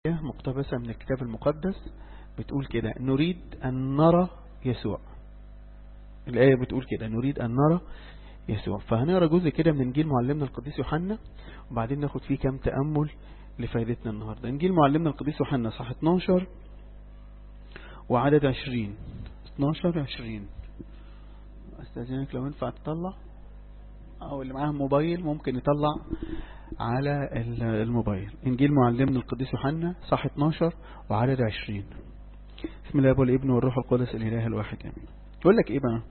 مقتبسة من الكتاب المقدس بتقول كده نريد أن نرى يسوع الآية بتقول كده نريد أن نرى يسوع فهنقرا جزء كده من إنجيل معلمنا القديس يوحنا وبعدين ناخد فيه كام تأمل لفائدتنا النهاردة إنجيل معلمنا القديس يوحنا صح 12 وعدد 20 12 20 استاذنك لو ينفع تطلع او اللي معاه موبايل ممكن يطلع على الموبايل انجيل معلمنا القديس يوحنا صح 12 وعدد 20 بسم الله والابن والروح القدس الاله الواحد امين يقول لك ايه بقى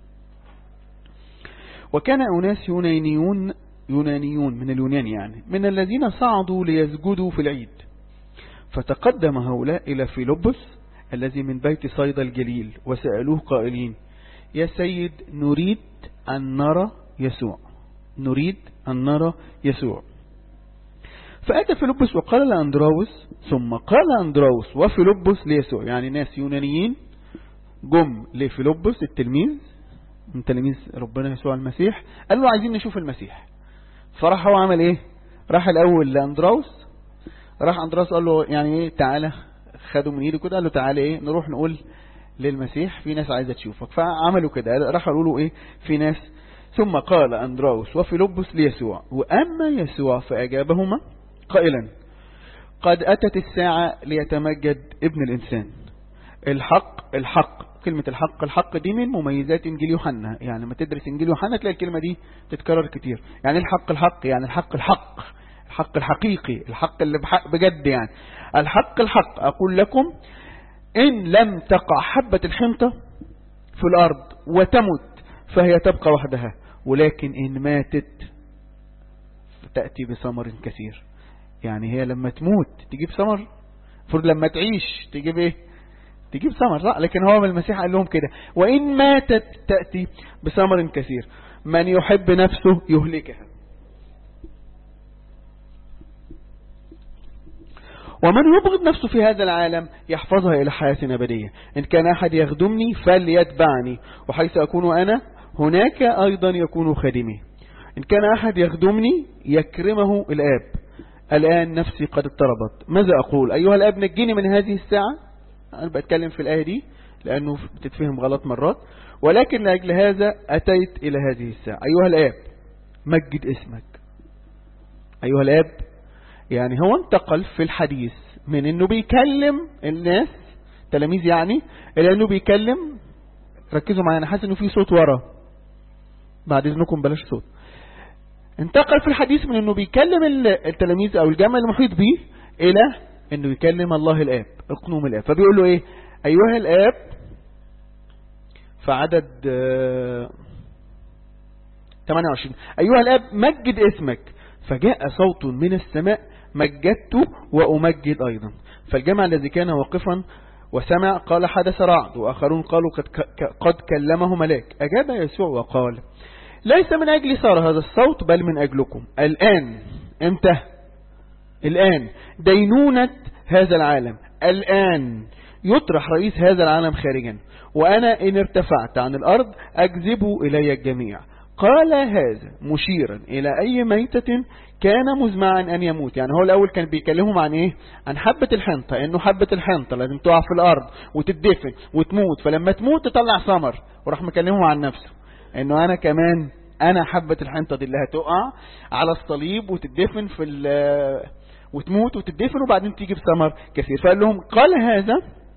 وكان اناس يونانيون يونانيون من اليونان يعني من الذين صعدوا ليسجدوا في العيد فتقدم هؤلاء الى فيلبس الذي من بيت صيدا الجليل وسألوه قائلين يا سيد نريد أن نرى يسوع نريد أن نرى يسوع فأتى فيلبس وقال لأندراوس ثم قال أندراوس وفيلبس ليسوع يعني ناس يونانيين جم لفيلبس التلميذ من تلاميذ ربنا يسوع المسيح قال له عايزين نشوف المسيح فراح هو عمل ايه راح الاول لاندراوس راح اندراوس قال له يعني ايه تعالى خدوا من ايده كده قال له تعالى ايه نروح نقول للمسيح في ناس عايزة تشوفك فعملوا كده راح قالوا له ايه في ناس ثم قال أندراوس وفيلبس ليسوع وأما يسوع فأجابهما قائلا قد أتت الساعة ليتمجد ابن الإنسان الحق الحق كلمة الحق الحق دي من مميزات إنجيل يوحنا يعني لما تدرس إنجيل يوحنا تلاقي الكلمة دي تتكرر كتير يعني الحق الحق يعني الحق الحق الحق الحقيقي الحق اللي بحق بجد يعني الحق الحق أقول لكم إن لم تقع حبة الحنطة في الأرض وتمت فهي تبقى وحدها ولكن إن ماتت تأتي بثمر كثير يعني هي لما تموت تجيب ثمر فرد لما تعيش تجيب ايه تجيب ثمر لا لكن هو من المسيح قال لهم كده وإن ماتت تأتي بثمر كثير من يحب نفسه يهلكها ومن يبغض نفسه في هذا العالم يحفظها إلى حياة أبدية إن كان أحد يخدمني فليتبعني وحيث أكون أنا هناك أيضا يكون خادمي إن كان أحد يخدمني يكرمه الآب الآن نفسي قد اضطربت ماذا أقول أيها الآب نجيني من هذه الساعة أنا بتكلم في الآية دي لأنه بتتفهم غلط مرات ولكن لأجل هذا أتيت إلى هذه الساعة أيها الآب مجد اسمك أيها الآب يعني هو انتقل في الحديث من انه بيكلم الناس تلاميذ يعني الى انه بيكلم ركزوا معايا انا حاسس انه في صوت ورا بعد اذنكم بلاش صوت انتقل في الحديث من انه بيكلم التلاميذ او الجمع المحيط به الى انه يكلم الله الاب اقنوم الاب فبيقول له ايه ايها الاب فعدد 28 ايها الاب مجد اسمك فجاء صوت من السماء مجدت وأمجد أيضا فالجمع الذي كان واقفا وسمع قال حدث رعد وآخرون قالوا قد, قد كلمه ملاك أجاب يسوع وقال ليس من أجل صار هذا الصوت بل من أجلكم الآن امتى الآن دينونة هذا العالم الآن يطرح رئيس هذا العالم خارجا وأنا إن ارتفعت عن الأرض أجذب إلي الجميع قال هذا مشيرا إلى أي ميتة كان مزمعا أن يموت يعني هو الأول كان بيكلمهم عن إيه عن حبة الحنطة إنه حبة الحنطة لازم تقع في الأرض وتدفن وتموت فلما تموت تطلع ثمر وراح مكلمهم عن نفسه إنه أنا كمان أنا حبة الحنطة دي اللي هتقع على الصليب وتدفن في وتموت وتدفن وبعدين تيجي بثمر كثير فقال لهم قال هذا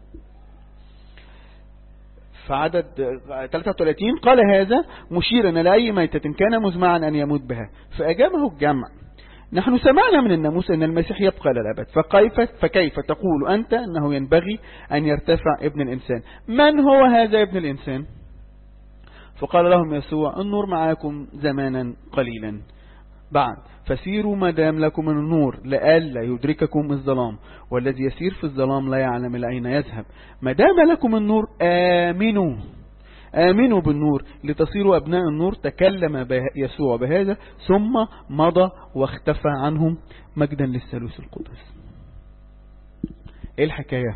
فعدد 33 قال هذا مشيرا إلى أي ميتة كان مزمعا أن يموت بها فأجابه الجمع نحن سمعنا من الناموس أن المسيح يبقى للأبد فكيف, فكيف تقول أنت أنه ينبغي أن يرتفع ابن الإنسان من هو هذا ابن الإنسان فقال لهم يسوع النور معاكم زمانا قليلا بعد فسيروا ما دام لكم من النور لئلا يدرككم الظلام والذي يسير في الظلام لا يعلم إلى أين يذهب ما دام لكم النور آمنوا آمنوا بالنور لتصيروا أبناء النور تكلم يسوع بهذا ثم مضى واختفى عنهم مجدا للثالوث القدس ايه الحكاية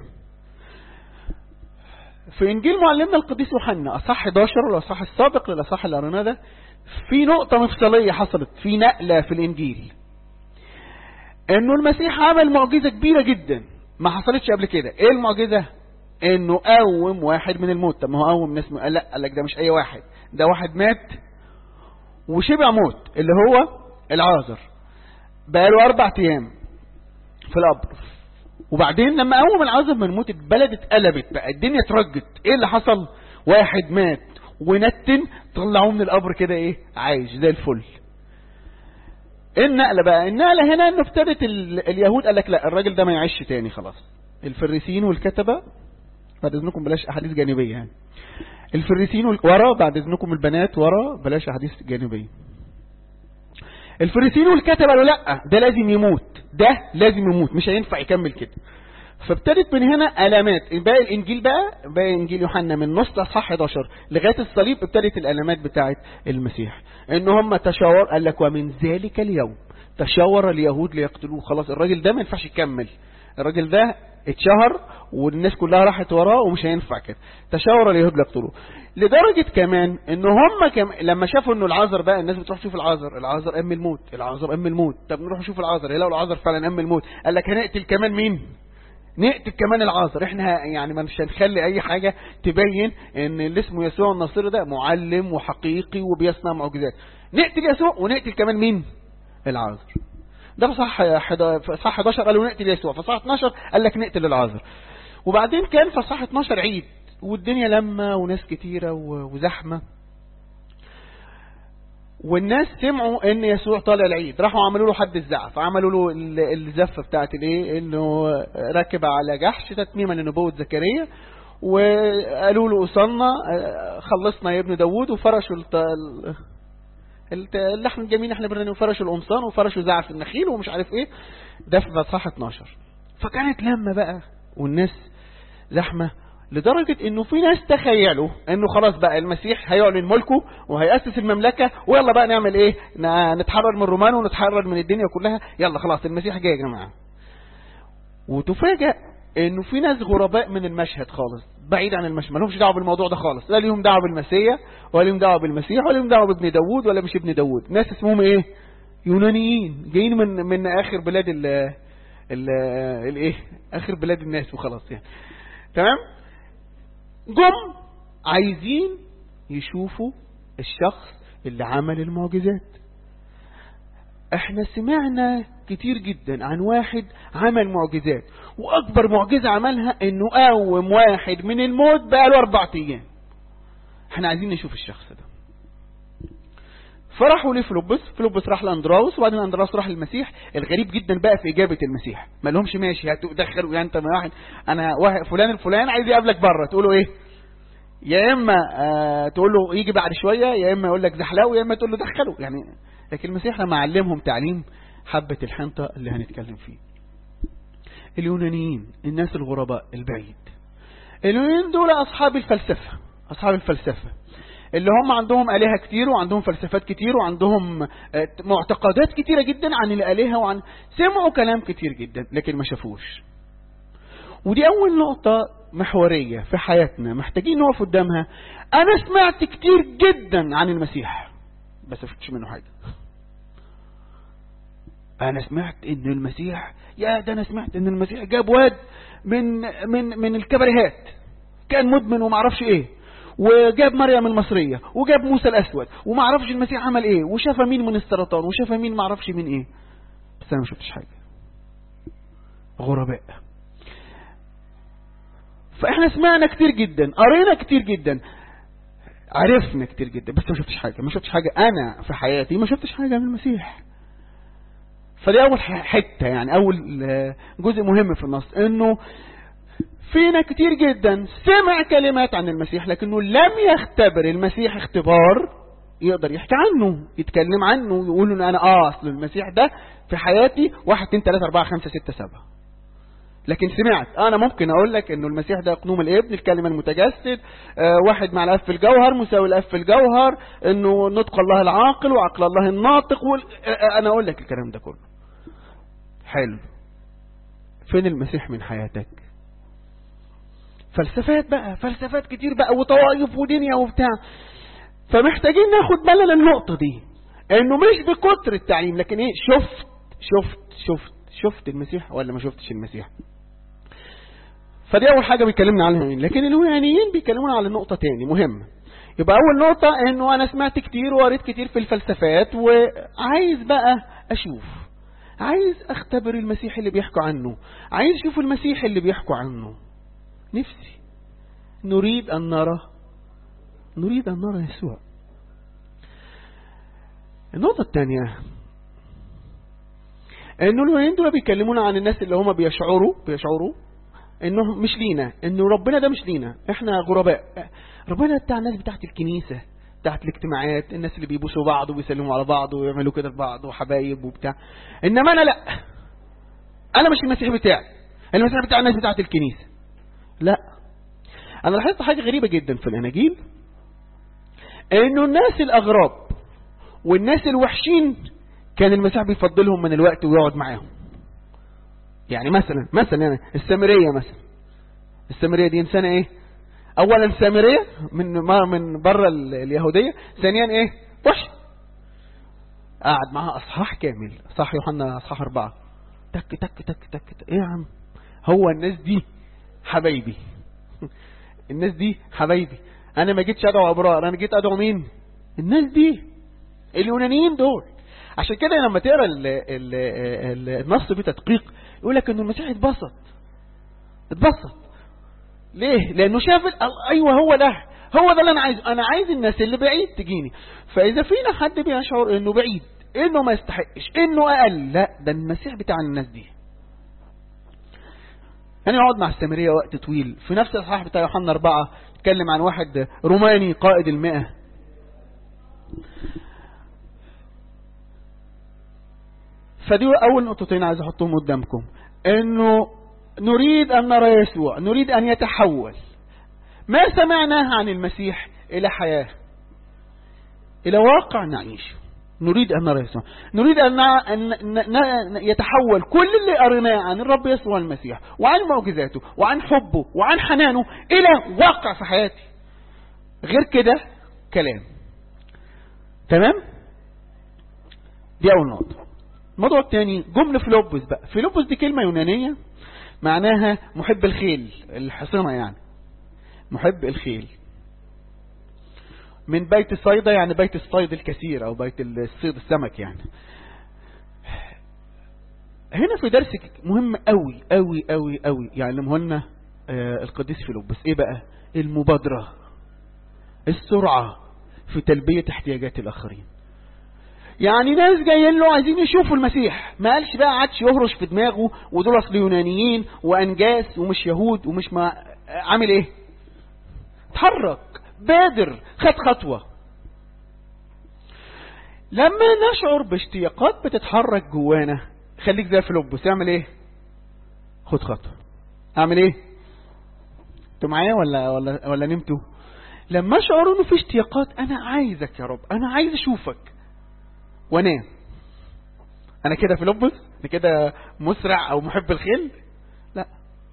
في انجيل معلمنا القديس يوحنا اصح 11 والاصح السابق للاصح اللي قريناه ده في نقطة مفصلية حصلت في نقلة في الانجيل انه المسيح عمل معجزة كبيرة جدا ما حصلتش قبل كده ايه المعجزة انه قوم واحد من الموت طب ما هو قوم ناس م... لا قال لك ده مش اي واحد ده واحد مات وشبع موت اللي هو العازر بقاله اربع ايام في القبر وبعدين لما قوم العازر من الموت البلد اتقلبت بقى الدنيا اترجت ايه اللي حصل واحد مات ونتن طلعوه من القبر كده ايه عايش زي الفل ايه النقلة بقى النقلة هنا انه ابتدت اليهود قال لك لا الراجل ده ما يعيش تاني خلاص الفريسيين والكتبة بعد اذنكم بلاش احاديث جانبية يعني الفريسيين ورا بعد اذنكم البنات ورا بلاش احاديث جانبية الفريسيين والكتبة قالوا لا ده لازم يموت ده لازم يموت مش هينفع يكمل كده فابتدت من هنا علامات باقي الانجيل بقى باقي انجيل يوحنا من نص اصحاح 11 لغايه الصليب ابتدت العلامات بتاعه المسيح ان هم تشاور قال لك ومن ذلك اليوم تشاور اليهود ليقتلوه خلاص الراجل ده ما ينفعش يكمل الراجل ده اتشهر والناس كلها راحت وراه ومش هينفع كده تشاور اليهود ليقتلوه لدرجة كمان ان هم كم... لما شافوا انه العذر بقى الناس بتروح تشوف العذر العذر ام الموت العذر ام الموت طب نروح نشوف العذر يلاقوا العذر فعلا ام الموت قال لك هنقتل كمان مين نقتل كمان العاصر احنا يعني مش هنخلي اي حاجة تبين ان اللي اسمه يسوع الناصري ده معلم وحقيقي وبيصنع معجزات نقتل يسوع ونقتل كمان مين العاصر ده في صح صح 11 قالوا نقتل يسوع في صح 12 قال لك نقتل العاصر وبعدين كان في صح 12 عيد والدنيا لما وناس كتيرة وزحمة والناس سمعوا ان يسوع طالع العيد راحوا عملوا له حد الزعف عملوا له الزفه بتاعت الايه انه راكب على جحش تتميما لنبوه زكريا وقالوا له وصلنا خلصنا يا ابن داوود وفرشوا الت... اللحم الجميل احنا برنا وفرشوا القمصان وفرشوا زعف النخيل ومش عارف ايه ده في صح 12 فكانت لما بقى والناس زحمه لدرجة انه في ناس تخيلوا انه خلاص بقى المسيح هيعلن ملكه وهيأسس المملكة ويلا بقى نعمل ايه نتحرر من الرومان ونتحرر من الدنيا كلها يلا خلاص المسيح جاي يا جماعة وتفاجأ انه في ناس غرباء من المشهد خالص بعيد عن المشهد ما لهمش دعوه بالموضوع ده خالص لا ليهم دعوه بالمسيح ولا ليهم دعوه بالمسيح ولا ليهم دعوه بابن داوود ولا مش ابن داوود ناس اسمهم ايه يونانيين جايين من من اخر بلاد ال ال الايه اخر بلاد الناس وخلاص يعني تمام جم عايزين يشوفوا الشخص اللي عمل المعجزات احنا سمعنا كتير جدا عن واحد عمل معجزات واكبر معجزة عملها انه قوم واحد من الموت بقاله اربع ايام احنا عايزين نشوف الشخص ده فرحوا لفلوبس فلوبس راح لاندراوس وبعدين اندراوس راح للمسيح الغريب جدا بقى في اجابه المسيح ما لهمش ماشي هتدخلوا يعني انت واحد انا واحد فلان الفلان عايز يقابلك بره تقول له ايه يا اما آه تقول له يجي بعد شويه يا اما يقول لك زحلقه يا اما تقول له دخله يعني لكن المسيح لما علمهم تعليم حبه الحنطه اللي هنتكلم فيه اليونانيين الناس الغرباء البعيد اليونانيين دول اصحاب الفلسفه اصحاب الفلسفه اللي هم عندهم آلهة كتير وعندهم فلسفات كتير وعندهم معتقدات كتيرة جدا عن الآلهة وعن سمعوا كلام كتير جدا لكن ما شافوش ودي أول نقطة محورية في حياتنا محتاجين نقف قدامها أنا سمعت كتير جدا عن المسيح بس ما شفتش منه حاجة أنا سمعت إن المسيح يا ده أنا سمعت إن المسيح جاب واد من من من الكباريهات كان مدمن ومعرفش إيه وجاب مريم المصرية وجاب موسى الأسود وما عرفش المسيح عمل ايه وشاف مين من السرطان وشاف مين ما عرفش من ايه بس انا ما شفتش حاجة غرباء فاحنا سمعنا كتير جدا قرينا كتير جدا عرفنا كتير جدا بس ما شفتش حاجة ما شفتش حاجة انا في حياتي ما شفتش حاجة من المسيح فدي اول حتة يعني اول جزء مهم في النص انه فينا كتير جدا سمع كلمات عن المسيح لكنه لم يختبر المسيح اختبار يقدر يحكي عنه يتكلم عنه يقول له انا اه اصل المسيح ده في حياتي واحد اتنين تلاتة اربعة خمسة ستة سبعة لكن سمعت انا ممكن اقول لك انه المسيح ده قنوم الابن الكلمة المتجسد آه واحد مع الاب في الجوهر مساوي الاب في الجوهر انه نطق الله العاقل وعقل الله الناطق وال... آه انا اقول لك الكلام ده كله حلو فين المسيح من حياتك فلسفات بقى فلسفات كتير بقى وطوائف ودنيا وبتاع فمحتاجين ناخد بالنا النقطة دي انه مش بكتر التعليم لكن ايه شفت شفت شفت شفت المسيح ولا ما شفتش المسيح فدي اول حاجة بيكلمنا عنها لكن اليونانيين بيكلمونا على نقطة تاني مهمة يبقى اول نقطة انه انا سمعت كتير وقريت كتير في الفلسفات وعايز بقى اشوف عايز اختبر المسيح اللي بيحكوا عنه عايز اشوف المسيح اللي بيحكوا عنه نفسي نريد ان نرى نريد ان نرى يسوع النقطة الثانية انه اليونانيين دول بيكلمونا عن الناس اللي هم بيشعروا بيشعروا انه مش لينا انه ربنا ده مش لينا احنا غرباء ربنا بتاع الناس بتاعت الكنيسة بتاعت الاجتماعات الناس اللي بيبوسوا بعض وبيسلموا على بعض ويعملوا كده في بعض وحبايب وبتاع انما انا لا انا مش المسيح بتاعي المسيح بتاع الناس بتاعت الكنيسة لا انا لاحظت حاجة غريبة جدا في الاناجيل انه الناس الاغراب والناس الوحشين كان المسيح بيفضلهم من الوقت ويقعد معاهم يعني مثلا مثلا يعني السامرية مثلا السامرية دي انسانة ايه اولا سامرية من من بره اليهودية ثانيا ايه وحش قعد معاها اصحاح كامل صح يوحنا اصحاح اربعة تك تك تك تك, تك. ايه يا عم هو الناس دي حبايبي الناس دي حبايبي انا ما جيتش ادعو ابرار انا جيت ادعو مين الناس دي اليونانيين دول عشان كده لما تقرا ال ال ال النص بتدقيق يقول لك ان المسيح اتبسط اتبسط ليه لانه شاف ايوه هو ده هو ده اللي انا عايزه انا عايز الناس اللي بعيد تجيني فاذا فينا حد بيشعر انه بعيد انه ما يستحقش انه اقل لا ده المسيح بتاع الناس دي أنا أقعد مع السامرية وقت طويل في نفس الصحاح بتاع يوحنا أربعة اتكلم عن واحد روماني قائد المئة فدي أول نقطتين عايز أحطهم قدامكم إنه نريد أن نرى يسوع نريد أن يتحول ما سمعناه عن المسيح إلى حياة إلى واقع نعيشه نريد أن نرى يسوع نريد أن, أن يتحول كل اللي قريناه عن الرب يسوع المسيح وعن معجزاته وعن حبه وعن حنانه إلى واقع في حياتي غير كده كلام تمام دي أول نقطة الموضوع الثاني جملة فيلوبوس بقى فيلوبوس دي كلمة يونانية معناها محب الخيل الحصنة يعني محب الخيل من بيت الصيدة يعني بيت الصيد الكثير او بيت الصيد السمك يعني هنا في درس مهم قوي قوي قوي قوي يعلمه لنا القديس فيلبس ايه بقى المبادرة السرعة في تلبية احتياجات الاخرين يعني ناس جايين له عايزين يشوفوا المسيح ما قالش بقى عادش يهرش في دماغه ودول اصل يونانيين وانجاس ومش يهود ومش ما عامل ايه اتحرك بادر خد خطوة لما نشعر باشتياقات بتتحرك جوانا خليك زي فيلبس اعمل ايه خد خطوة اعمل ايه انتوا معايا ولا ولا ولا نمتوا لما اشعر انه في اشتياقات انا عايزك يا رب انا عايز اشوفك وانام انا كده فيلبس انا كده مسرع او محب الخيل لا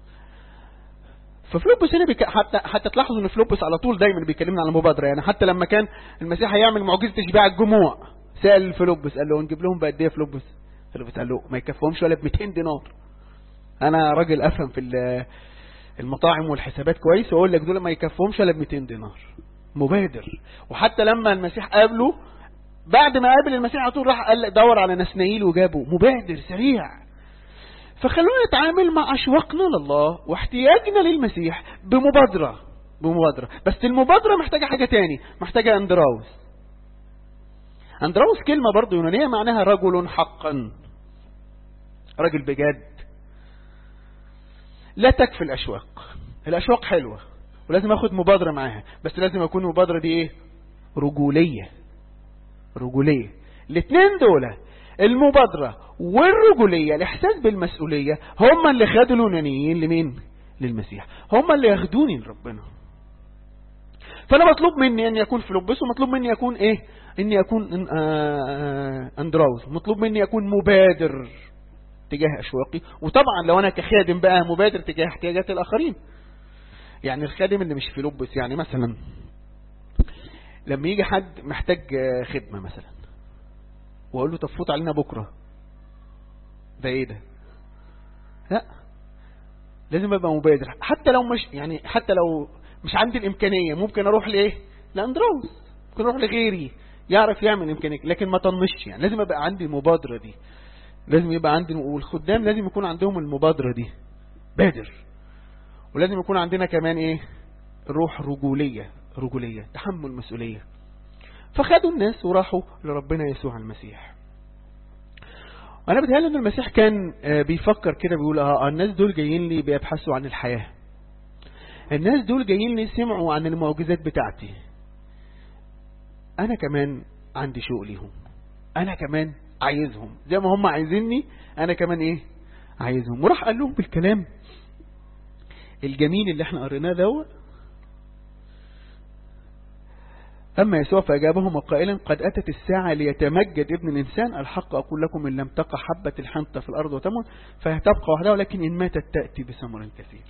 ففلوبس هنا بيك... حتى حتى تلاحظوا ان فلوبس على طول دايما بيكلمنا على المبادره يعني حتى لما كان المسيح هيعمل معجزه اشباع الجموع سال فلوبس قال له نجيب لهم بقد ايه فلوبس فلوبس قال له ما يكفهمش ولا ب 200 دينار انا راجل افهم في المطاعم والحسابات كويس واقول لك دول ما يكفهمش ولا ب 200 دينار مبادر وحتى لما المسيح قابله بعد ما قابل المسيح على طول راح قال دور على نسنايل وجابه مبادر سريع فخلونا نتعامل مع أشواقنا لله واحتياجنا للمسيح بمبادرة بمبادرة بس المبادرة محتاجة حاجة تاني محتاجة أندراوس أندراوس كلمة برضو يونانية معناها رجل حقا رجل بجد لا تكفي الأشواق الأشواق حلوة ولازم أخد مبادرة معاها بس لازم أكون المبادرة دي إيه رجولية رجولية الاثنين دول المبادرة والرجولية الإحساس بالمسؤولية هم اللي خدوا اليونانيين لمين للمسيح هم اللي ياخدوني لربنا فأنا مطلوب مني أن يكون فيلبس ومطلوب مني أكون إيه أني أكون أندراوس مطلوب مني أكون مبادر تجاه أشواقي وطبعا لو أنا كخادم بقى مبادر تجاه احتياجات الآخرين يعني الخادم اللي مش فيلبس يعني مثلا لما يجي حد محتاج خدمة مثلا واقول له طب فوت علينا بكرة ده ايه ده لا لازم ابقى مبادر حتى لو مش يعني حتى لو مش عندي الامكانيه ممكن اروح لايه لاندروس ممكن اروح لغيري يعرف يعمل امكانيه لكن ما طنشش يعني لازم ابقى عندي المبادره دي لازم يبقى عندي والخدام لازم يكون عندهم المبادره دي بادر ولازم يكون عندنا كمان ايه روح رجوليه رجوليه تحمل مسؤوليه فخدوا الناس وراحوا لربنا يسوع المسيح انا بتهيألي ان المسيح كان بيفكر كده بيقول اه الناس دول جايين لي بيبحثوا عن الحياة الناس دول جايين لي سمعوا عن المعجزات بتاعتي انا كمان عندي شوق ليهم انا كمان عايزهم زي ما هم عايزيني انا كمان ايه عايزهم وراح قال لهم بالكلام الجميل اللي احنا قريناه دوت أما يسوع فأجابهم قائلا قد أتت الساعة ليتمجد ابن الإنسان الحق أقول لكم إن لم تقع حبة الحنطة في الأرض وتمت فهتبقى وحدها ولكن إن ماتت تأتي بثمر كثير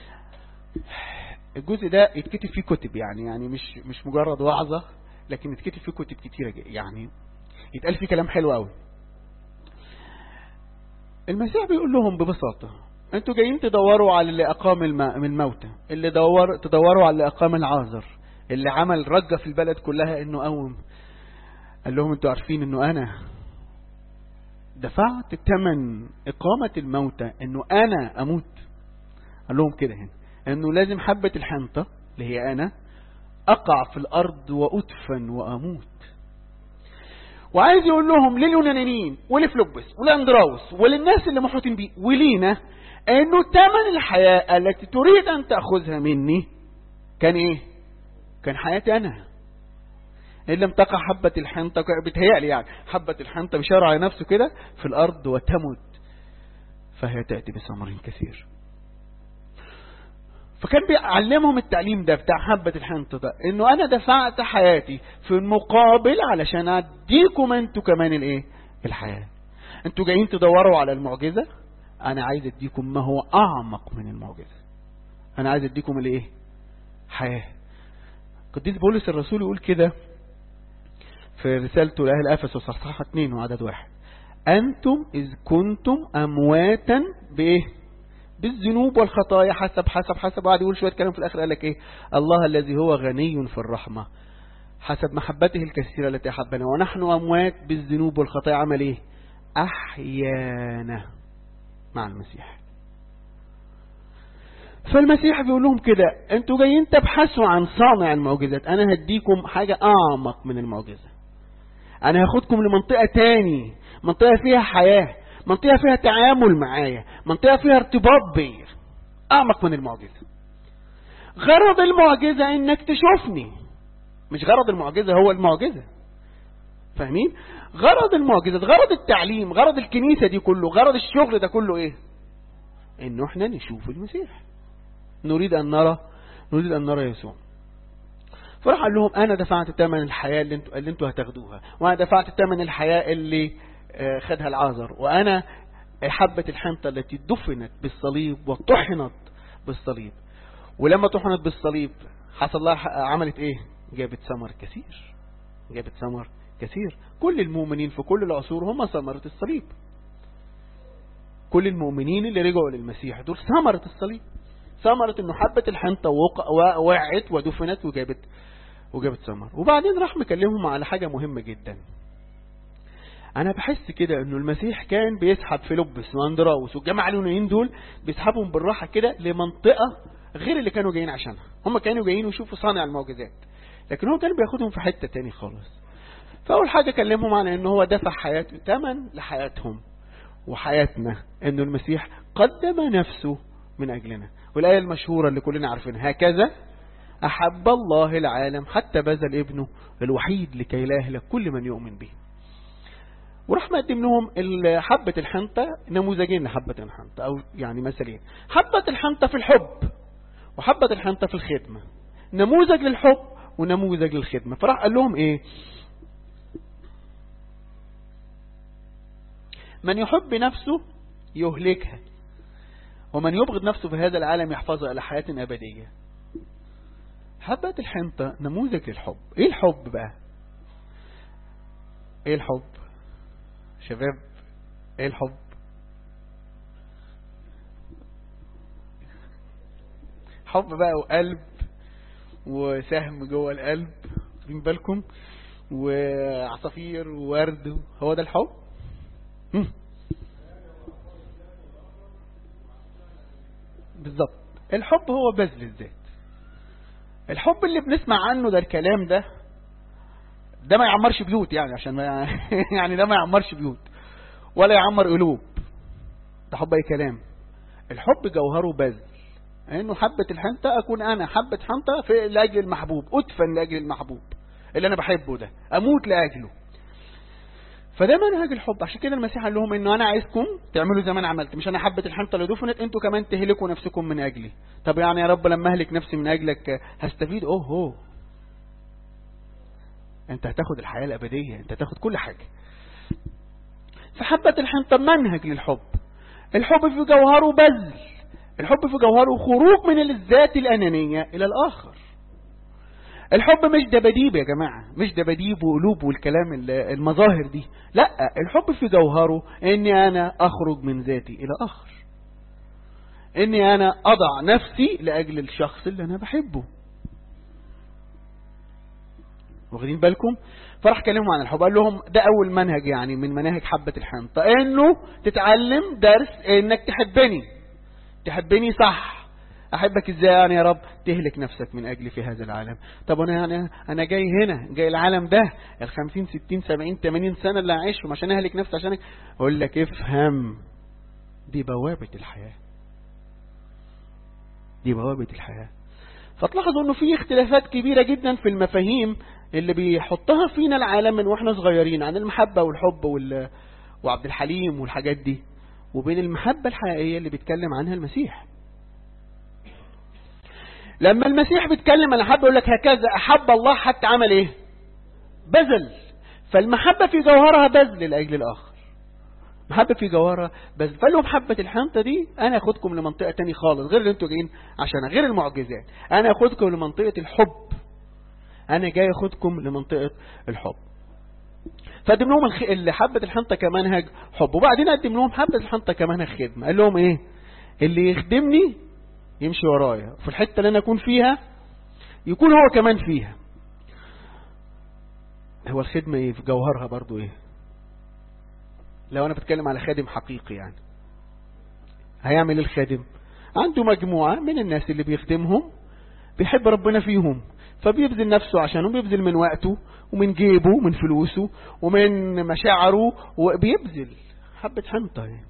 الجزء ده يتكتب فيه كتب يعني يعني مش مش مجرد وعظة لكن يتكتب فيه كتب كتيرة يعني يتقال فيه كلام حلو قوي المسيح بيقول لهم ببساطة انتوا جايين تدوروا على اللي أقام الم- من الموتى اللي دور تدوروا على اللي أقام العازر اللي عمل رجة في البلد كلها انه قوم قال لهم انتوا عارفين انه انا دفعت ثمن اقامة الموتى انه انا اموت قال لهم كده هنا انه لازم حبة الحنطة اللي هي انا اقع في الارض وادفن واموت وعايز يقول لهم لليونانيين ولفلوبس ولاندراوس وللناس اللي محوطين بيه ولينا انه ثمن الحياة التي تريد ان تأخذها مني كان ايه كان حياتي انا ان لم تقع حبة الحنطة بتهيألي يعني حبة الحنطة بيشاور على نفسه كده في الارض وتمت فهي تأتي بثمر كثير فكان بيعلمهم التعليم ده بتاع حبة الحنطة ده انه انا دفعت حياتي في المقابل علشان اديكم انتوا كمان الايه الحياة انتوا جايين تدوروا على المعجزة انا عايز اديكم ما هو اعمق من المعجزة انا عايز اديكم الايه حياة قديس بولس الرسول يقول كده في رسالته لأهل أفسس صحصحة 2 وعدد واحد أنتم إذ كنتم أمواتا بإيه بالذنوب والخطايا حسب حسب حسب وقعد يقول شوية كلام في الآخر قال لك إيه الله الذي هو غني في الرحمة حسب محبته الكثيرة التي أحبنا ونحن أموات بالذنوب والخطايا عمل إيه أحيانا مع المسيح فالمسيح بيقول لهم كده انتوا جايين تبحثوا عن صانع المعجزات انا هديكم حاجة اعمق من المعجزة انا هاخدكم لمنطقة تاني منطقة فيها حياة منطقة فيها تعامل معايا منطقة فيها ارتباط بيا اعمق من المعجزة غرض المعجزة انك تشوفني مش غرض المعجزة هو المعجزة فاهمين غرض المعجزة غرض التعليم غرض الكنيسة دي كله غرض الشغل ده كله ايه انه احنا نشوف المسيح نريد أن نرى نريد أن نرى يسوع فراح قال لهم أنا دفعت ثمن الحياة اللي انتوا اللي انتوا هتاخدوها وأنا دفعت ثمن الحياة اللي خدها العازر وأنا حبة الحنطة التي دفنت بالصليب وطحنت بالصليب ولما طحنت بالصليب حصل لها عملت ايه جابت ثمر كثير جابت ثمر كثير كل المؤمنين في كل العصور هم ثمرة الصليب كل المؤمنين اللي رجعوا للمسيح دول ثمرة الصليب ثمرة انه حبة الحنطة وقعت ودفنت وجابت وجابت ثمر وبعدين راح مكلمهم على حاجة مهمة جدا انا بحس كده انه المسيح كان بيسحب فيلبس واندراوس والجماعة اليونانيين دول بيسحبهم بالراحة كده لمنطقة غير اللي كانوا جايين عشانها هم كانوا جايين يشوفوا صانع المعجزات لكن هو كان بياخدهم في حتة تاني خالص فاول حاجة كلمهم على انه هو دفع حياته ثمن لحياتهم وحياتنا انه المسيح قدم نفسه من اجلنا والآية المشهورة اللي كلنا عارفينها هكذا أحب الله العالم حتى بذل ابنه الوحيد لكي لا يهلك كل من يؤمن به وراح مقدم لهم حبة الحنطة نموذجين لحبة الحنطة أو يعني مثلين حبة الحنطة في الحب وحبة الحنطة في الخدمة نموذج للحب ونموذج للخدمة فراح قال لهم ايه من يحب نفسه يهلكها ومن يبغض نفسه في هذا العالم يحفظها إلى حياة أبدية حبة الحنطة نموذج للحب ايه الحب بقى ايه الحب شباب ايه الحب حب بقى وقلب وسهم جوه القلب واخدين بالكم وعصافير وورد هو ده الحب هم. بالظبط الحب هو بذل الذات الحب اللي بنسمع عنه ده الكلام ده ده ما يعمرش بيوت يعني عشان ما يعني ده ما يعمرش بيوت ولا يعمر قلوب ده حب اي كلام الحب جوهره بذل انه حبة الحنطة اكون انا حبة حنطة في لاجل المحبوب ادفن لاجل المحبوب اللي انا بحبه ده اموت لاجله فده منهج الحب عشان كده المسيح قال لهم انه انا عايزكم تعملوا زي ما انا عملت مش انا حبة الحنطة اللي دفنت انتوا كمان تهلكوا نفسكم من اجلي طب يعني يا رب لما اهلك نفسي من اجلك هستفيد اوه هو انت هتاخد الحياة الابدية انت هتاخد كل حاجة فحبة الحنطة منهج للحب الحب في جوهره بذل الحب في جوهره خروج من الذات الأنانية إلى الآخر الحب مش دباديب يا جماعة مش دباديب وقلوب والكلام المظاهر دي لا الحب في جوهره اني انا اخرج من ذاتي الى اخر اني انا اضع نفسي لاجل الشخص اللي انا بحبه واخدين بالكم فراح كلمهم عن الحب قال لهم ده اول منهج يعني من مناهج حبة الحنطة انه تتعلم درس انك تحبني تحبني صح احبك ازاي يعني يا رب تهلك نفسك من اجلي في هذا العالم طب انا يعني انا جاي هنا جاي العالم ده ال 50 60 70 80 سنه اللي هعيشهم عشان اهلك نفسي عشانك اقول لك افهم دي بوابه الحياه دي بوابه الحياه فتلاحظوا انه في اختلافات كبيره جدا في المفاهيم اللي بيحطها فينا العالم من واحنا صغيرين عن المحبه والحب وال وعبد الحليم والحاجات دي وبين المحبه الحقيقيه اللي بيتكلم عنها المسيح لما المسيح بيتكلم عن حب يقول لك هكذا احب الله حتى عمل ايه بذل فالمحبه في جوهرها بذل لاجل الاخر محبه في جوهرها بذل فقال لهم حبه الحنطه دي انا اخدكم لمنطقه تاني خالص غير اللي انتوا جايين عشان غير المعجزات انا اخدكم لمنطقه الحب انا جاي اخدكم لمنطقه الحب فقدم لهم الخ... اللي حبه الحنطه كمنهج حب وبعدين قدم لهم حبه الحنطه كمنهج خدمه قال لهم ايه اللي يخدمني يمشي ورايا في الحتة اللي أنا أكون فيها يكون هو كمان فيها هو الخدمة إيه في جوهرها برضو إيه لو أنا بتكلم على خادم حقيقي يعني هيعمل الخادم عنده مجموعة من الناس اللي بيخدمهم بيحب ربنا فيهم فبيبذل نفسه عشانهم بيبذل من وقته ومن جيبه ومن فلوسه ومن مشاعره وبيبذل حبة حنطة يعني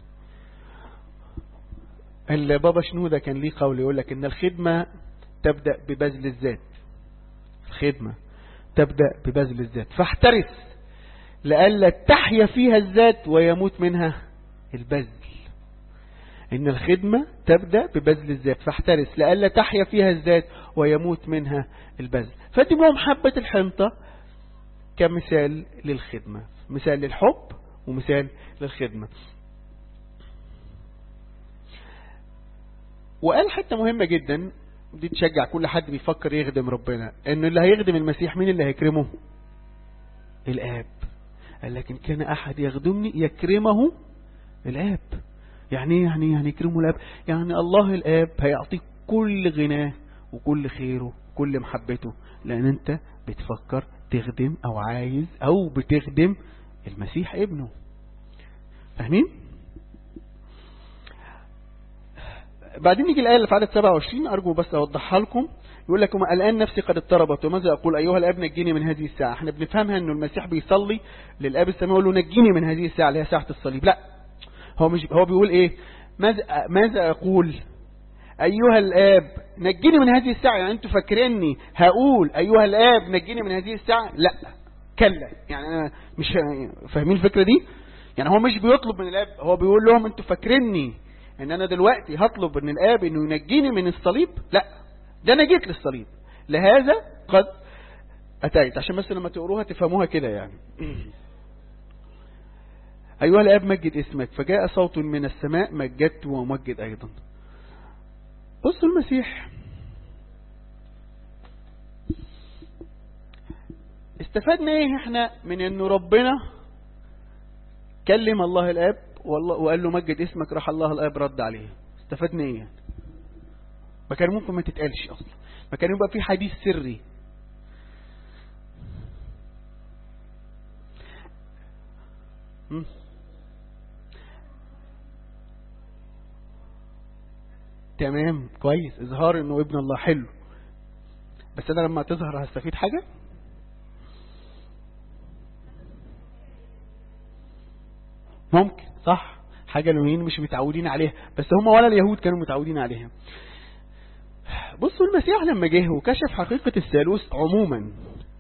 البابا شنودة كان ليه قول يقول لك ان الخدمة تبدأ ببذل الذات الخدمة تبدأ ببذل الذات فاحترس لألا تحيا فيها الذات ويموت منها البذل ان الخدمة تبدأ ببذل الذات فاحترس لألا تحيا فيها الذات ويموت منها البذل فدي لهم حبة الحنطة كمثال للخدمة مثال للحب ومثال للخدمة وقال حتة مهمة جدا دي تشجع كل حد بيفكر يخدم ربنا ان اللي هيخدم المسيح مين اللي هيكرمه الاب قال لكن كان احد يخدمني يكرمه الاب يعني ايه يعني يعني يكرمه الاب يعني الله الاب هيعطيك كل غناه وكل خيره وكل محبته لان انت بتفكر تخدم او عايز او بتخدم المسيح ابنه فاهمين بعدين يجي الآية اللي في عدد 27 أرجو بس أوضحها لكم يقول لكم الآن نفسي قد اضطربت وماذا أقول أيها الأب نجيني من هذه الساعة احنا بنفهمها أنه المسيح بيصلي للأب السماوي يقول له نجيني من هذه الساعة اللي هي ساعة الصليب لا هو مش هو بيقول إيه ماذا ماذا أقول أيها الآب نجيني من هذه الساعة يعني أنتوا فاكريني هقول أيها الآب نجيني من هذه الساعة لا كلا يعني أنا مش فاهمين الفكرة دي يعني هو مش بيطلب من الآب هو بيقول لهم أنتوا فاكريني ان انا دلوقتي هطلب من الاب انه ينجيني من الصليب لا ده انا جيت للصليب لهذا قد اتيت عشان بس لما تقروها تفهموها كده يعني ايها الاب مجد اسمك فجاء صوت من السماء مجدت ومجد ايضا بصوا المسيح استفدنا ايه احنا من انه ربنا كلم الله الاب والله وقال له مجد اسمك راح الله الاب رد عليه استفدنا ايه ما كان ممكن ما تتقالش اصلا ما كان يبقى في حديث سري مم. تمام كويس اظهار انه ابن الله حلو بس انا لما تظهر هستفيد حاجة ممكن صح حاجة اليومين مش متعودين عليها بس هم ولا اليهود كانوا متعودين عليها بصوا المسيح لما جه وكشف حقيقة الثالوث عموما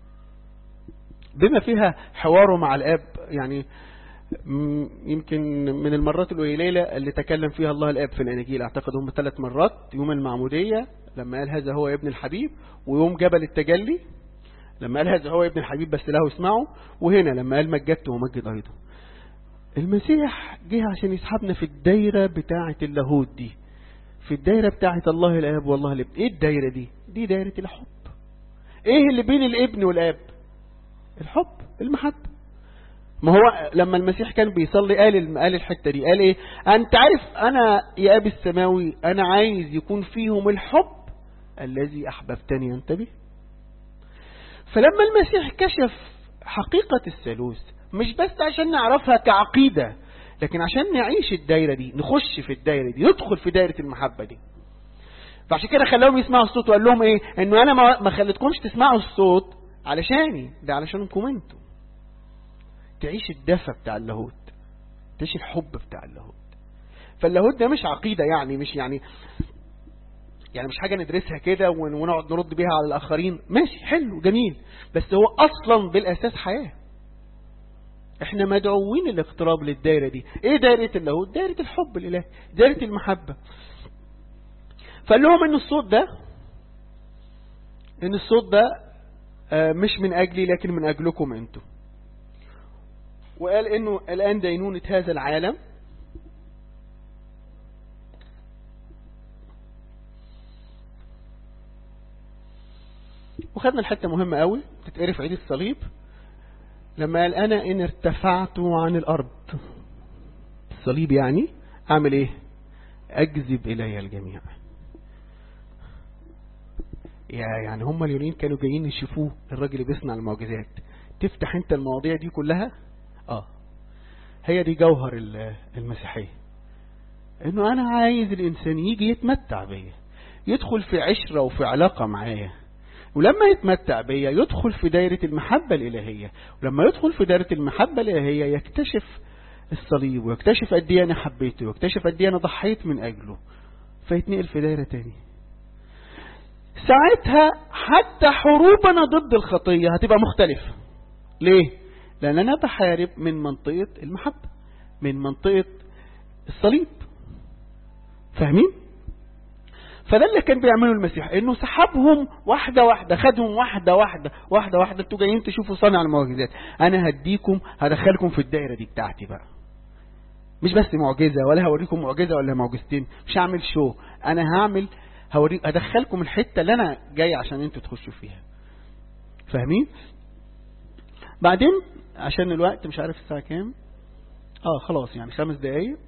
بما فيها حواره مع الاب يعني يمكن من المرات القليلة اللي تكلم فيها الله الاب في الاناجيل اعتقد هم ثلاث مرات يوم المعمودية لما قال هذا هو ابن الحبيب ويوم جبل التجلي لما قال هذا هو ابن الحبيب بس له اسمعوا وهنا لما قال مجدت ومجد ايضا المسيح جه عشان يسحبنا في الدايرة بتاعة اللاهوت دي في الدايرة بتاعة الله الاب والله الابن ايه الدايرة دي دي دايرة الحب ايه اللي بين الابن والاب الحب المحبة ما هو لما المسيح كان بيصلي قال قال الحتة دي قال ايه انت عارف انا يا ابي السماوي انا عايز يكون فيهم الحب الذي احببتني انت به فلما المسيح كشف حقيقة الثالوث مش بس عشان نعرفها كعقيدة لكن عشان نعيش الدايرة دي نخش في الدايرة دي ندخل في دايرة المحبة دي فعشان كده خلاهم يسمعوا الصوت وقال لهم ايه انه انا ما خليتكمش تسمعوا الصوت علشاني ده علشانكم انتوا تعيش الدفى بتاع اللاهوت تعيش الحب بتاع اللاهوت فاللاهوت ده مش عقيدة يعني مش يعني يعني مش حاجة ندرسها كده ونقعد نرد بيها على الآخرين ماشي حلو جميل بس هو أصلا بالأساس حياة احنا مدعوين الاقتراب للدائرة دي ايه دائرة اللاهوت دائرة الحب الإلهي دائرة المحبة فقال لهم ان الصوت ده ان الصوت ده مش من أجلي لكن من أجلكم انتم وقال انه الآن دينونة هذا العالم وخدنا الحتة مهمة قوي تتقرف عيد الصليب لما قال انا ان ارتفعت عن الارض الصليب يعني اعمل ايه اجذب الي الجميع يعني هم اليونين كانوا جايين يشوفوه الراجل اللي بيصنع المعجزات تفتح انت المواضيع دي كلها اه هي دي جوهر المسيحية انه انا عايز الانسان يجي يتمتع بيا يدخل في عشرة وفي علاقة معايا ولما يتمتع بيا يدخل في دايرة المحبة الإلهية ولما يدخل في دايرة المحبة الإلهية يكتشف الصليب ويكتشف قد ايه انا حبيته ويكتشف قد ايه انا ضحيت من اجله فيتنقل في دايرة تاني ساعتها حتى حروبنا ضد الخطية هتبقى مختلفة ليه لان انا بحارب من منطقة المحبة من منطقة الصليب فاهمين فده اللي كان بيعمله المسيح انه سحبهم واحدة واحدة خدهم واحدة واحدة واحدة واحدة انتوا جايين تشوفوا صانع المعجزات انا هديكم هدخلكم في الدائرة دي بتاعتي بقى مش بس معجزة ولا هوريكم معجزة ولا معجزتين مش هعمل شو انا هعمل هوريك ادخلكم الحتة اللي انا جاي عشان انتوا تخشوا فيها فاهمين بعدين عشان الوقت مش عارف الساعة كام اه خلاص يعني خمس دقايق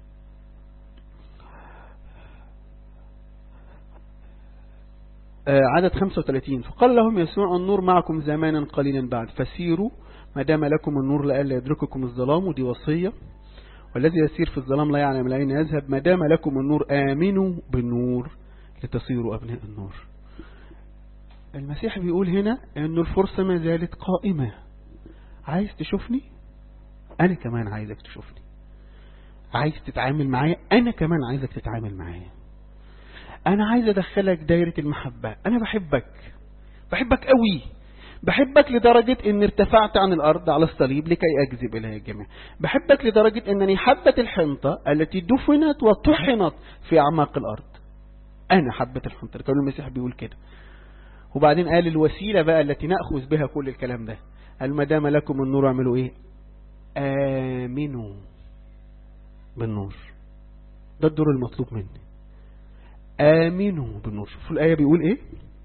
آه عدد 35 فقال لهم يسوع النور معكم زمانا قليلا بعد فسيروا ما دام لكم النور لئلا يدرككم الظلام ودي وصية والذي يسير في الظلام لا يعلم العين يذهب ما دام لكم النور آمنوا بالنور لتصيروا أبناء النور المسيح بيقول هنا أن الفرصة ما زالت قائمة عايز تشوفني أنا كمان عايزك تشوفني عايز تتعامل معايا أنا كمان عايزك تتعامل معايا أنا عايز أدخلك دايرة المحبة أنا بحبك بحبك قوي بحبك لدرجة ان ارتفعت عن الارض على الصليب لكي اجذب اليها الجميع بحبك لدرجة انني حبة الحنطة التي دفنت وطحنت في اعماق الارض انا حبة الحنطة كان المسيح بيقول كده وبعدين قال الوسيلة بقى التي نأخذ بها كل الكلام ده قال ما دام لكم النور اعملوا ايه امنوا بالنور ده الدور المطلوب مني امنوا بالنور شوفوا الايه بيقول ايه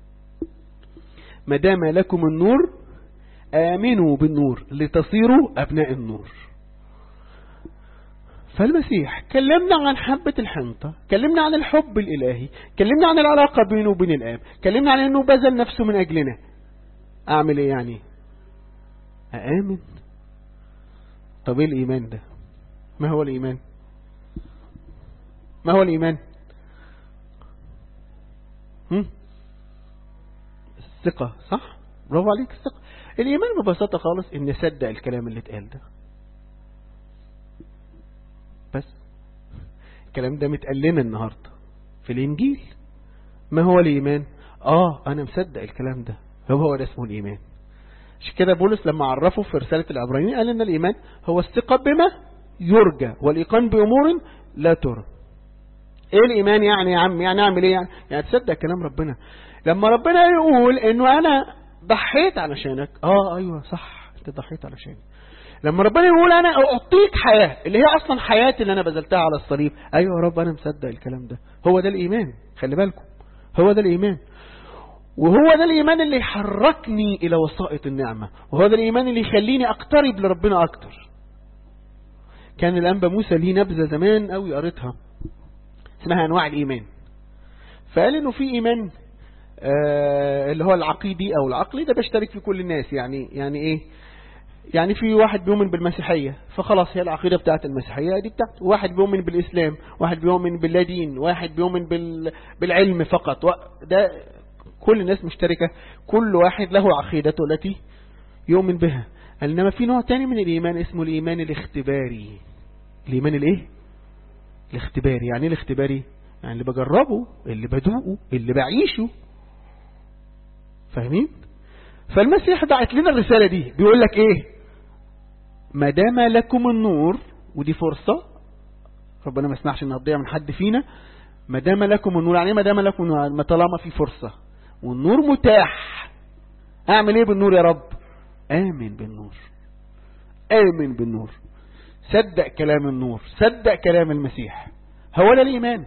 ما دام لكم النور آمنوا بالنور لتصيروا أبناء النور فالمسيح كلمنا عن حبة الحنطة كلمنا عن الحب الإلهي كلمنا عن العلاقة بينه وبين الآب كلمنا عن أنه بذل نفسه من أجلنا أعمل إيه يعني أآمن طب إيه الإيمان ده ما هو الإيمان ما هو الإيمان هم؟ الثقة صح برافو عليك الثقة الإيمان ببساطة خالص إن صدق الكلام اللي اتقال ده بس الكلام ده متقال لنا النهاردة في الإنجيل ما هو الإيمان آه أنا مصدق الكلام ده هو هو ده اسمه الإيمان عشان كده بولس لما عرفه في رسالة العبرانيين قال إن الإيمان هو الثقة بما يرجى والإيقان بأمور لا ترى ايه الايمان يعني يا عم يعني اعمل ايه يعني يعني تصدق كلام ربنا لما ربنا يقول انه انا ضحيت علشانك اه ايوه صح انت ضحيت علشاني لما ربنا يقول انا اعطيك حياة اللي هي اصلا حياتي اللي انا بذلتها على الصليب ايوه يا رب انا مصدق الكلام ده هو ده الايمان خلي بالكم هو ده الايمان وهو ده الايمان اللي يحركني الى وسائط النعمة وهو ده الايمان اللي يخليني اقترب لربنا اكتر كان الانبا موسى ليه نبذة زمان قوي قريتها اسمها انواع الايمان فقال انه في ايمان آه اللي هو العقيدي او العقلي ده بيشترك في كل الناس يعني يعني ايه يعني في واحد بيؤمن بالمسيحية فخلاص هي العقيدة بتاعت المسيحية دي بتاعته واحد بيؤمن بالإسلام واحد بيؤمن باللادين واحد بيؤمن بال... بالعلم فقط ده كل الناس مشتركة كل واحد له عقيدته التي يؤمن بها إنما في نوع تاني من الإيمان اسمه الإيمان الاختباري الإيمان الإيه الاختباري يعني ايه الاختباري يعني اللي بجربه اللي بدوقه اللي بعيشه فاهمين فالمسيح بعت لنا الرسالة دي بيقول لك ايه ما دام لكم النور ودي فرصة ربنا ما يسمحش انها تضيع من حد فينا ما دام لكم النور يعني ما دام لكم النور ما طالما في فرصة والنور متاح اعمل ايه بالنور يا رب امن بالنور امن بالنور صدق كلام النور صدق كلام المسيح هو ده الإيمان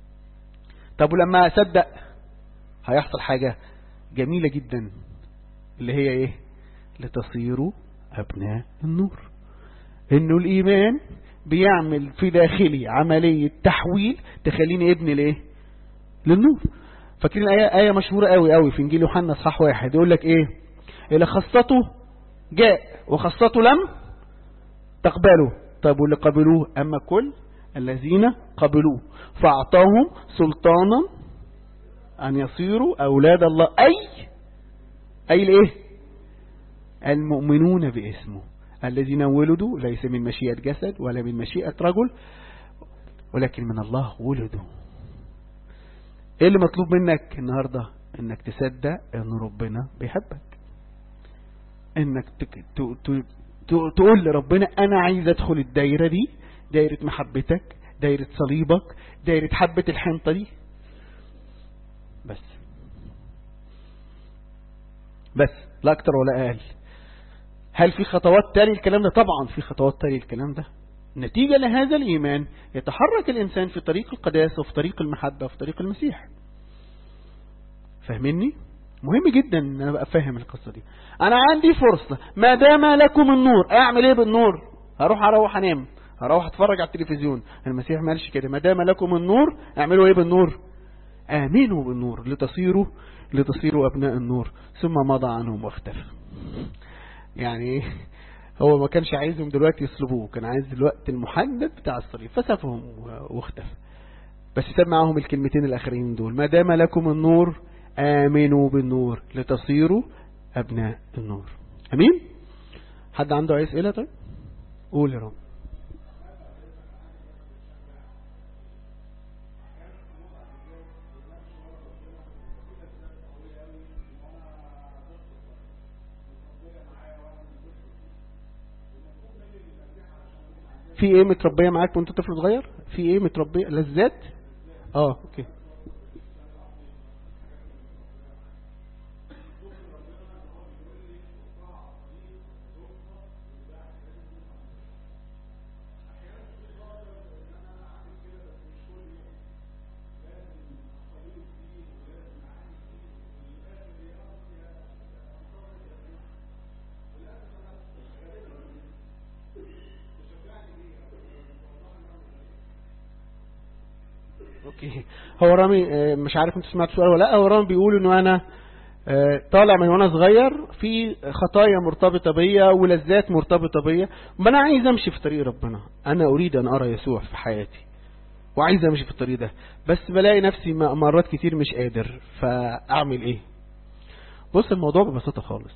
طب ولما صدق هيحصل حاجة جميلة جدا اللي هي ايه لتصيروا أبناء النور انه الإيمان بيعمل في داخلي عملية تحويل تخليني ابن لايه للنور فاكرين آية, آية مشهورة قوي قوي في انجيل يوحنا صح واحد يقول لك ايه الى خاصته جاء وخاصته لم تقبلوا طيب واللي قبلوه أما كل الذين قبلوه فأعطاهم سلطانا أن يصيروا أولاد الله أي أي الإيه المؤمنون باسمه الذين ولدوا ليس من مشيئة جسد ولا من مشيئة رجل ولكن من الله ولدوا ايه اللي مطلوب منك النهاردة انك تصدق ان ربنا بيحبك انك تقول لربنا انا عايز ادخل الدايرة دي دايرة محبتك دايرة صليبك دايرة حبة الحنطة دي بس بس لا اكتر ولا اقل هل في خطوات تالي الكلام ده طبعا في خطوات تالي الكلام ده نتيجة لهذا الإيمان يتحرك الإنسان في طريق القداسة وفي طريق المحبة وفي طريق المسيح فاهميني؟ مهم جدا ان انا بقى فاهم القصة دي انا عندي فرصة ما دام لكم النور اعمل ايه بالنور هروح اروح انام هروح اتفرج على التلفزيون المسيح ما قالش كده ما دام لكم النور اعملوا ايه بالنور امنوا بالنور لتصيروا لتصيروا ابناء النور ثم مضى عنهم واختفى يعني هو ما كانش عايزهم دلوقتي يصلبوه كان عايز الوقت المحدد بتاع الصليب فسافهم واختفى بس ساب معاهم الكلمتين الاخرين دول ما دام لكم النور آمنوا بالنور لتصيروا أبناء النور أمين حد عنده أي أسئلة طيب قول يا رب في ايه متربية معاك وانت طفل صغير في ايه متربية لذات اه اوكي اوكي هو رامي آه، مش عارف انت سمعت السؤال ولا لا هو رامي بيقول انه انا آه، طالع من وانا صغير في خطايا مرتبطة بيا ولذات مرتبطة بيا ما انا عايز امشي في طريق ربنا انا اريد ان ارى يسوع في حياتي وعايز امشي في الطريق ده بس بلاقي نفسي م- مرات كتير مش قادر فاعمل ايه بص الموضوع ببساطة خالص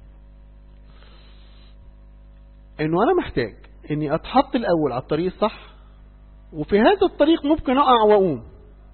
انه انا محتاج اني اتحط الاول على الطريق الصح وفي هذا الطريق ممكن اقع واقوم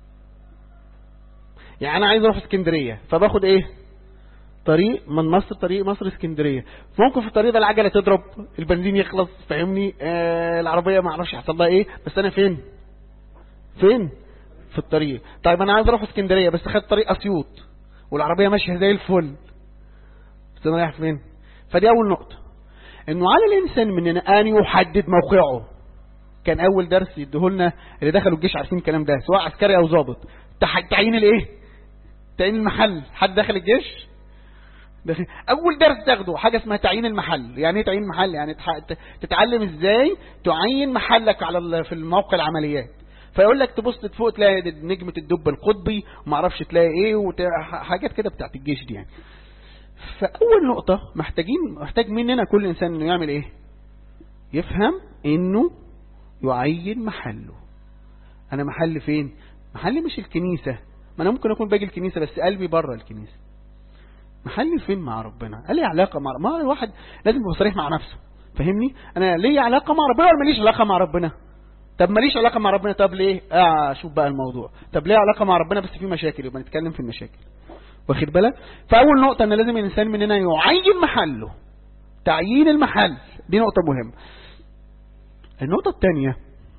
يعني انا عايز اروح اسكندريه فباخد ايه طريق من مصر طريق مصر اسكندريه ممكن في الطريق ده العجله تضرب البنزين يخلص فاهمني آه العربيه ما اعرفش يحصل لها ايه بس انا فين فين في الطريق طيب انا عايز اروح اسكندريه بس خدت طريق اسيوط والعربيه ماشيه زي الفل بس انا رايح فين فدي اول نقطه انه على الانسان مننا ان يحدد موقعه كان اول درس يديهولنا اللي دخلوا الجيش عارفين الكلام ده سواء عسكري او ضابط تح- تعيين الايه تعيين المحل حد دخل الجيش داخل. اول درس تاخده حاجه اسمها تعيين المحل يعني ايه تعيين محل يعني تح- ت- تتعلم ازاي تعين محلك على ال- في الموقع العمليات فيقول لك تبص فوق تلاقي نجمه الدب القطبي وما اعرفش تلاقي ايه وت- ح- حاجات كده بتاعت الجيش دي يعني فاول نقطه محتاجين محتاج مننا كل انسان انه يعمل ايه يفهم انه يعين محله انا محل فين محلي مش الكنيسة ما انا ممكن اكون باجي الكنيسة بس قلبي بره الكنيسة محلي فين مع ربنا قال لي علاقة مع ما الواحد لازم يبقى صريح مع نفسه فاهمني انا ليا علاقة مع ربنا ولا ماليش علاقة مع ربنا طب ماليش علاقة مع ربنا طب ليه اه شوف بقى الموضوع طب ليه علاقة مع ربنا بس في مشاكل يبقى نتكلم في المشاكل واخد بالك فاول نقطة ان لازم الانسان مننا يعين محله تعيين المحل دي نقطة مهمة النقطة الثانية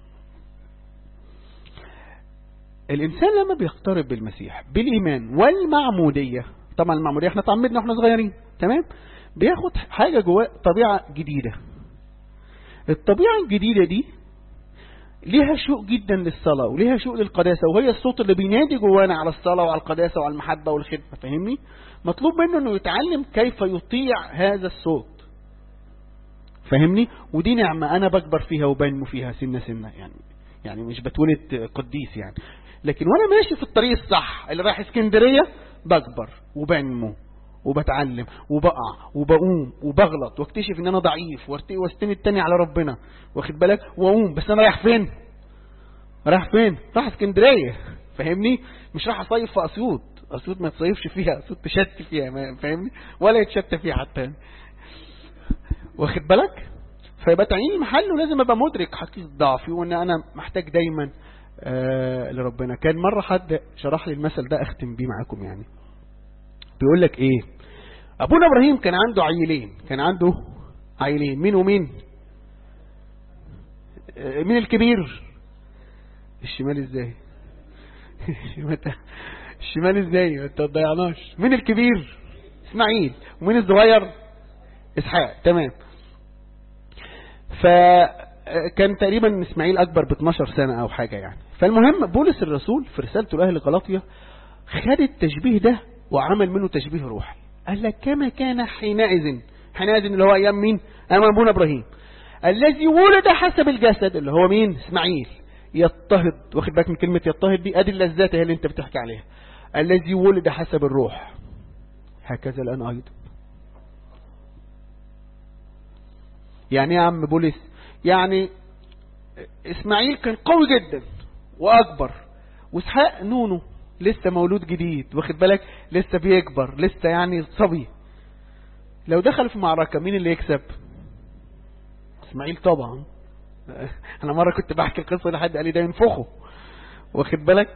الإنسان لما بيقترب بالمسيح بالإيمان والمعمودية طبعا المعمودية احنا تعمدنا واحنا صغيرين تمام بياخد حاجة جواه طبيعة جديدة الطبيعة الجديدة دي ليها شوق جدا للصلاة وليها شوق للقداسة وهي الصوت اللي بينادي جوانا على الصلاة وعلى القداسة وعلى المحبة والخدمة فاهمني مطلوب منه انه يتعلم كيف يطيع هذا الصوت فاهمني ودي نعمة انا بكبر فيها وبنمو فيها سنة سنة يعني يعني مش بتولد قديس يعني لكن وانا ماشي في الطريق الصح اللي رايح اسكندرية بكبر وبنمو وبتعلم وبقع وبقوم وبغلط واكتشف ان انا ضعيف وارت- واستند تاني على ربنا واخد بالك واقوم بس انا رايح فين رايح فين رايح اسكندرية فاهمني مش رايح اصيف في اسيوط اسيوط ما تصيفش فيها اسيوط تشت فيها ما- فاهمني ولا يتشت فيها حتى واخد بالك فيبقى تعيين المحل ولازم ابقى مدرك حقيقة ضعفي وان انا محتاج دايما آه لربنا كان مرة حد شرح لي المثل ده اختم بيه معاكم يعني بيقول لك ايه ابونا ابراهيم كان عنده عيلين كان عنده عيلين مين ومين آه، مين الكبير الشمال ازاي الشمال ازاي ما انت ضيعناش مين الكبير اسماعيل ومين الصغير اسحاق تمام فكان تقريبا اسماعيل اكبر ب 12 سنه او حاجه يعني فالمهم بولس الرسول في رسالته لاهل غلاطيا خد التشبيه ده وعمل منه تشبيه روحي قال لك كما كان حينئذ حينئذ اللي هو ايام مين ايام ابونا ابراهيم الذي ولد حسب الجسد اللي هو مين اسماعيل يضطهد واخد بالك من كلمه يضطهد دي ادي اللذات هي اللي انت بتحكي عليها الذي ولد حسب الروح هكذا الان ايضا يعني ايه يا عم بولس يعني اسماعيل كان قوي جدا واكبر واسحاق نونو لسه مولود جديد واخد بالك لسه بيكبر لسه يعني صبي لو دخل في معركة مين اللي يكسب اسماعيل طبعا انا مرة كنت بحكي القصة لحد قال لي ده ينفخه واخد بالك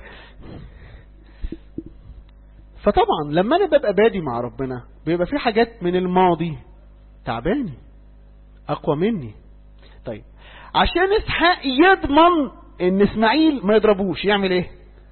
فطبعا لما انا ببقى بادي مع ربنا بيبقى في حاجات من الماضي تعباني اقوى مني طيب عشان اسحاق يضمن ان اسماعيل ما يضربوش يعمل ايه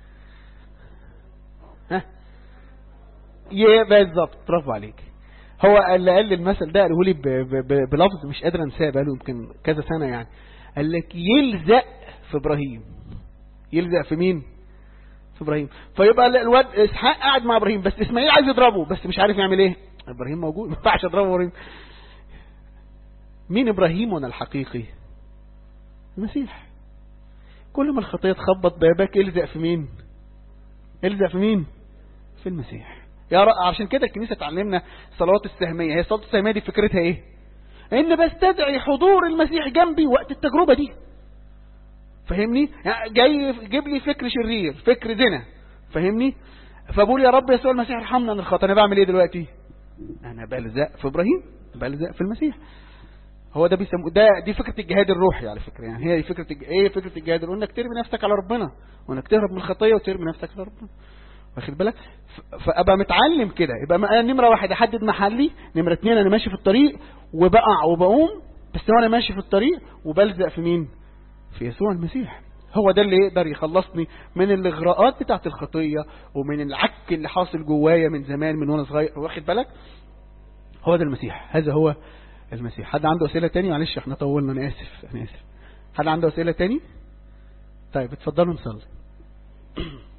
ها يه بالظبط برافو عليك هو اللي قال لي المثل ده قاله لي ب- ب- ب- بلفظ مش قادر انساه بقاله يمكن كذا سنه يعني قال لك يلزق في ابراهيم يلزق في مين في ابراهيم فيبقى الواد اسحاق قاعد مع ابراهيم بس اسماعيل عايز يضربه بس مش عارف يعمل ايه ابراهيم موجود ما ينفعش اضربه ابراهيم مين ابراهيمنا الحقيقي المسيح كل ما الخطية تخبط بابك الزق في مين الزق في مين في المسيح يا رأ... عشان كده الكنيسة تعلمنا الصلوات السهمية هي الصلاة السهمية دي فكرتها ايه ان بستدعي حضور المسيح جنبي وقت التجربة دي فاهمني يعني جاي جيب لي فكر شرير فكر زنا فاهمني فبقول يا رب يسوع المسيح ارحمنا من الخطأ انا بعمل ايه دلوقتي انا بلزق في ابراهيم بلزق في المسيح هو ده بيسموه ده دي فكره الجهاد الروحي على فكره يعني هي دي فكره الج... ايه فكره الجهاد الروحي انك ترمي نفسك على ربنا وانك تهرب من الخطيه وترمي نفسك على ربنا واخد بالك ف- فابقى متعلم كده يبقى م- أنا نمره واحد احدد محلي نمره اتنين انا ماشي في الطريق وبقع وبقوم بس وانا ماشي في الطريق وبلزق في مين في يسوع المسيح هو ده اللي يقدر يخلصني من الاغراءات بتاعت الخطيه ومن العك اللي حاصل جوايا من زمان من وانا صغير واخد بالك هو ده المسيح هذا هو المسيح حد عنده اسئله تاني معلش احنا طولنا انا اسف انا اسف حد عنده اسئله تاني طيب اتفضلوا نصلي